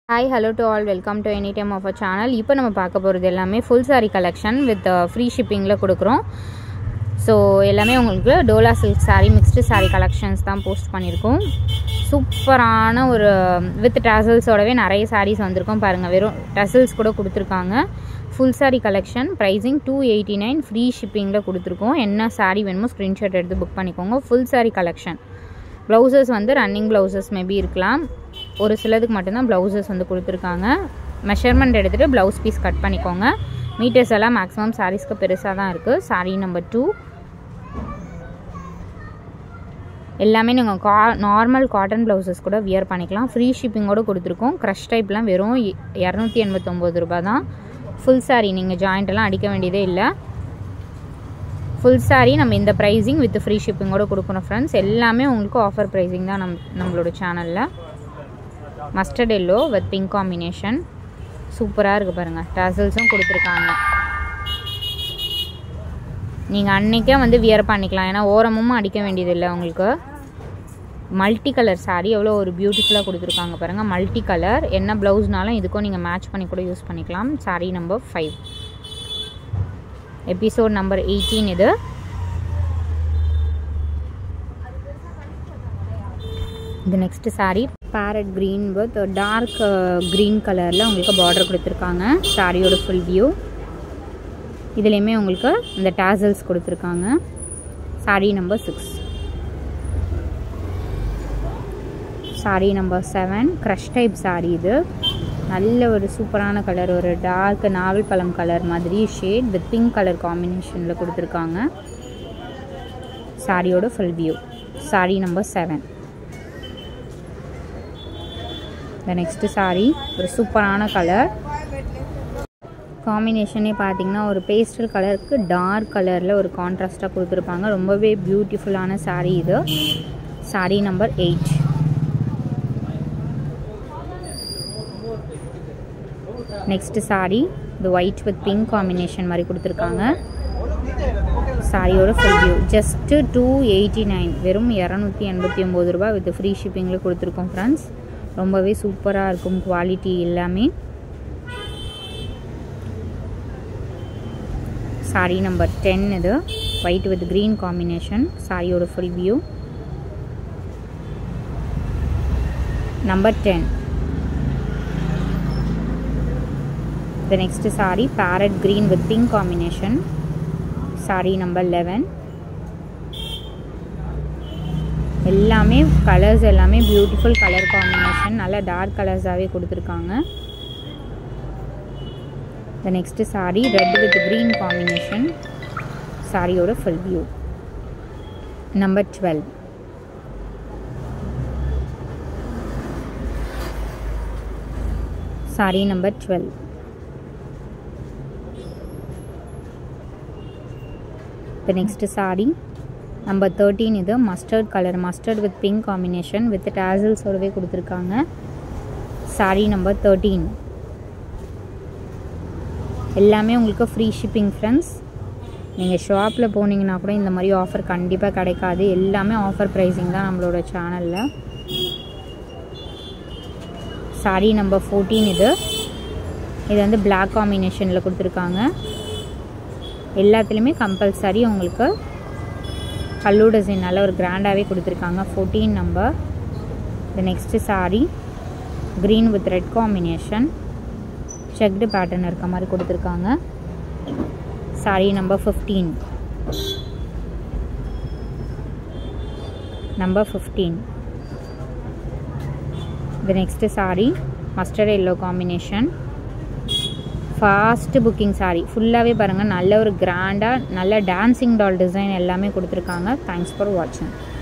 hi hello to all welcome to any time of a channel இப்போ நம்ம பார்க்க போகிறது எல்லாமே full sari collection with free ஷிப்பிங்கில் கொடுக்குறோம் ஸோ எல்லாமே உங்களுக்கு dola silk sari mixed sari collections தான் போஸ்ட் பண்ணியிருக்கோம் சூப்பரான ஒரு வித் டசல்ஸோடவே நிறைய சாரீஸ் வந்திருக்கோம் பாருங்கள் வெறும் டசல்ஸ் கூட கொடுத்துருக்காங்க full sari collection pricing two eighty nine free ஷிப்பிங்கில் கொடுத்துருக்கோம் என்ன சாரீ வேணுமோ ஸ்க்ரீன்ஷாட் எடுத்து புக் பண்ணிக்கோங்க ஃபுல் சாரீ கலெக்ஷன் ப்ளவுசஸ் வந்து ரன்னிங் ப்ளவுசஸ் மேபி இருக்கலாம் ஒரு சிலதுக்கு மட்டும்தான் ப்ளவுசஸ் வந்து கொடுத்துருக்காங்க மெஷர்மெண்ட் எடுத்துகிட்டு ப்ளவுஸ் பீஸ் கட் பண்ணிக்கோங்க மீட்டர்ஸ் எல்லாம் மேக்ஸிமம் சாரீஸ்க்கு பெருசாக தான் இருக்குது சாரீ நம்பர் டூ எல்லாமே நீங்கள் கா நார்மல் காட்டன் ப்ளவுசஸ் கூட வியர் பண்ணிக்கலாம் ஃப்ரீ ஷிப்பிங்கோடு கொடுத்துருக்கோம் க்ரஷ் டைப்லாம் வெறும் இரநூத்தி எண்பத்தொம்போது ரூபா தான் ஃபுல் சாரீ நீங்கள் ஜாயிண்ட்டெல்லாம் அடிக்க வேண்டியதே இல்லை ஃபுல் சாரீ நம்ம இந்த ப்ரைஸிங் வித் ஃப்ரீ ஷிப்பிங்கோடு கொடுக்கணும் ஃப்ரெண்ட்ஸ் எல்லாமே உங்களுக்கு ஆஃபர் ப்ரைஸிங் தான் நம் நம்மளோட சேனலில் mustard yellow with pink combination சூப்பராக இருக்குது பாருங்கள் டசல்ஸும் கொடுத்துருக்காங்க நீங்கள் அன்றைக்கே வந்து வியர் பண்ணிக்கலாம் ஏன்னா ஓரமும் அடிக்க வேண்டியதில்லை உங்களுக்கு மல்டி கலர் சாரீ எவ்வளோ ஒரு பியூட்டிஃபுல்லாக கொடுத்துருக்காங்க பாருங்கள் மல்டி கலர் என்ன ப்ளவுஸ்னாலும் இதுக்கும் நீங்கள் மேட்ச் பண்ணி கூட யூஸ் பண்ணிக்கலாம் sari number five episode number eighteen இது இது next sari parrot green with dark green கலரில் உங்களுக்கு பார்டர் கொடுத்துருக்காங்க சாரியோட ஃபுல் வியூ இதுலேயுமே உங்களுக்கு இந்த டேசல்ஸ் கொடுத்துருக்காங்க sari number six sari number seven crush type sari இது நல்ல ஒரு சூப்பரான கலர் ஒரு டார்க் நாவல் பழம் கலர் மாதிரி ஷேட் வித் பிங்க் கலர் காம்பினேஷனில் கொடுத்துருக்காங்க சாரியோட full view sari number seven இந்த நெக்ஸ்ட்டு சாரீ ஒரு சூப்பரான கலர் காம்பினேஷனே பார்த்தீங்கன்னா ஒரு பேஸ்டல் கலருக்கு டார்க் கலரில் ஒரு கான்ட்ராஸ்ட்டாக கொடுத்துருப்பாங்க ரொம்பவே பியூட்டிஃபுல்லான சாரீ இது sari number eight next sari இந்த ஒயிட் வித் பிங்க் காம்பினேஷன் மாதிரி கொடுத்துருக்காங்க சாரியோட full view just two eighty nine வெறும் இரநூத்தி எண்பத்தி ஒம்பது ரூபா வித் ஃப்ரீ ஷிப்பிங்கில் கொடுத்துருக்கோம் ஃப்ரெண்ட்ஸ் ரொம்பவே சூப்பராக இருக்கும் குவாலிட்டி எல்லாமே சாரீ நம்பர் டென் இது ஒயிட் வித் க்ரீன் காம்பினேஷன் சாரியோட full view number ten the next saree parrot green with pink combination saree number 11 எல்லாமே கலர்ஸ் எல்லாமே பியூட்டிஃபுல் கலர் காம்பினேஷன் நல்ல டார்க் கலர்ஸாகவே கொடுத்துருக்காங்க the next sari red with green combination சாரியோட full view number twelve sari number twelve the next saree number thirteen இது mustard colour mustard with pink combination with டேசல்ஸோடவே கொடுத்துருக்காங்க sari number thirteen எல்லாமே உங்களுக்கு ஃப்ரீ ஷிப்பிங் ஃப்ரெண்ட்ஸ் நீங்கள் ஷாப்பில் போனீங்கன்னா கூட இந்த மாதிரி ஆஃபர் கண்டிப்பாக கிடைக்காது எல்லாமே ஆஃபர் ப்ரைஸிங் தான் நம்மளோட சேனலில் சாரீ நம்பர் ஃபோர்டீன் இது இது வந்து பிளாக் காம்பினேஷனில் கொடுத்துருக்காங்க எல்லாத்துலேயுமே கம்பல்சரி உங்களுக்கு கல்லு டிசைன் நல்ல ஒரு கிராண்டாகவே கொடுத்துருக்காங்க ஃபோர்டீன் நம்பர் இது next sari green with red combination checked pattern இருக்க மாதிரி கொடுத்துருக்காங்க sari number fifteen number fifteen இது next sari mustard yellow combination fast booking sari ஃபுல்லாகவே பாருங்கள் நல்ல ஒரு கிராண்டாக நல்ல டான்ஸிங் டால் டிசைன் எல்லாமே கொடுத்துருக்காங்க தேங்க்ஸ் ஃபார் வாட்சிங்